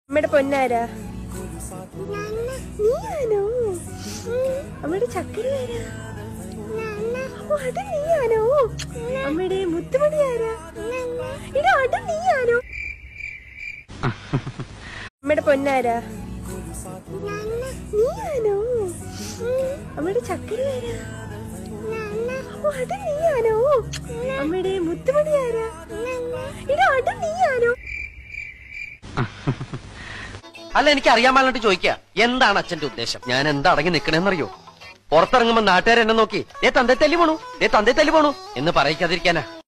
അമ്മയുടെ പൊന്നാരാ നീയാണോ അമ്മയുടെ ചക്കര ആരാ ഓ അത് നീയാണോ അമ്മയുടെ മുത്തുമണി ആരാ ഇടാ അത് നീയാണോ അമ്മയുടെ പൊന്നാരാ നീയാണോ അമ്മയുടെ ചക്കര ആരാ ഓ അത് നീയാണോ അമ്മയുടെ മുത്തുമണി ആരാ ഇടാ അത് നീയാണോ അല്ല എനിക്ക് അറിയാൻ പാടിട്ട് ചോദിക്കുക എന്താണ് അച്ഛന്റെ ഉദ്ദേശം ഞാൻ എന്താ അടങ്ങി നിക്കണേന്നറിയോ പുറത്തിറങ്ങുമ്പോ നാട്ടുകാർ എന്നെ നോക്കി ഏ തന്തേ തല്ലി പോണു ഏ തന്തേ തല്ലി പോണു എന്ന് പറയിക്കാതിരിക്കാനാ